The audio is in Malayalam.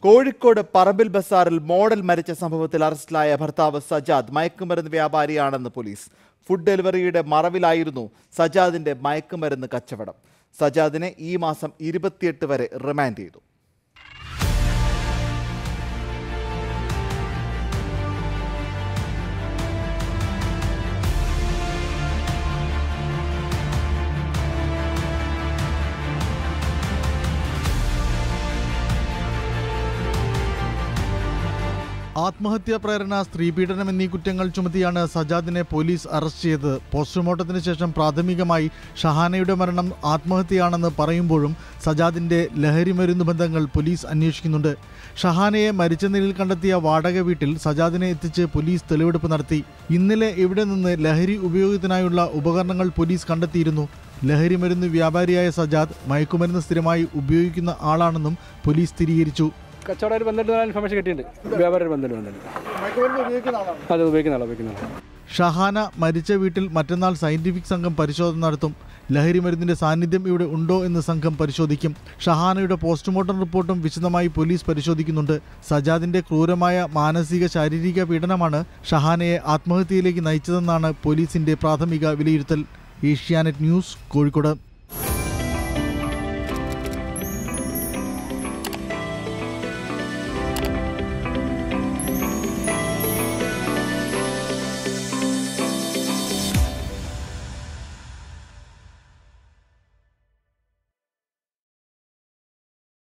കോഴിക്കോട് പറമ്പിൽ ബസാറിൽ മോഡൽ മരിച്ച സംഭവത്തിൽ അറസ്റ്റിലായ ഭർത്താവ് സജാദ് മയക്കുമരുന്ന് വ്യാപാരിയാണെന്ന് പോലീസ് ഫുഡ് ഡെലിവറിയുടെ മറവിലായിരുന്നു സജാദിന്റെ മയക്കുമരുന്ന് കച്ചവടം സജാദിനെ ഈ മാസം ഇരുപത്തിയെട്ട് വരെ റിമാൻഡ് ചെയ്തു ആത്മഹത്യാ പ്രേരണ സ്ത്രീപീഡനം എന്നീ കുറ്റങ്ങൾ ചുമത്തിയാണ് സജാദിനെ പോലീസ് അറസ്റ്റ് ചെയ്തത് പോസ്റ്റ്മോർട്ടത്തിന് ശേഷം പ്രാഥമികമായി ഷഹാനയുടെ മരണം ആത്മഹത്യയാണെന്ന് പറയുമ്പോഴും സജാദിന്റെ ലഹരി മരുന്ന് ബന്ധങ്ങൾ പോലീസ് അന്വേഷിക്കുന്നുണ്ട് ഷഹാനയെ മരിച്ച നിലയിൽ കണ്ടെത്തിയ വാടക വീട്ടിൽ സജാദിനെ എത്തിച്ച് പോലീസ് തെളിവെടുപ്പ് നടത്തി ഇന്നലെ ഇവിടെ നിന്ന് ലഹരി ഉപയോഗത്തിനായുള്ള ഉപകരണങ്ങൾ പോലീസ് കണ്ടെത്തിയിരുന്നു ലഹരി മരുന്ന് വ്യാപാരിയായ സജാദ് മയക്കുമരുന്ന് സ്ഥിരമായി ഉപയോഗിക്കുന്ന ആളാണെന്നും പോലീസ് സ്ഥിരീകരിച്ചു കച്ചവടമായിട്ട് ബന്ധപ്പെട്ട് ഇൻഫർമേഷൻ കിട്ടിയിട്ടുണ്ട് വ്യാപാരം ബന്ധപ്പെട്ട് ബന്ധപ്പെട്ട് അത് ഉപയോഗിക്കുന്ന ആളാണ് ഉപയോഗിക്കുന്ന ആളാണ് ഷഹാന മരിച്ച വീട്ടിൽ മറ്റന്നാൾ സയന്റിഫിക് സംഘം പരിശോധന നടത്തും ലഹരി മരുന്നിന്റെ സാന്നിധ്യം ഇവിടെ ഉണ്ടോ എന്ന് സംഘം പരിശോധിക്കും ഷഹാനയുടെ പോസ്റ്റ്മോർട്ടം റിപ്പോർട്ടും വിശദമായി പോലീസ് പരിശോധിക്കുന്നുണ്ട് സജാദിന്റെ ക്രൂരമായ മാനസിക ശാരീരിക പീഡനമാണ് ഷഹാനയെ ആത്മഹത്യയിലേക്ക് നയിച്ചതെന്നാണ് പോലീസിന്റെ പ്രാഥമിക വിലയിരുത്തൽ ഏഷ്യാനെറ്റ് ന്യൂസ് കോഴിക്കോട്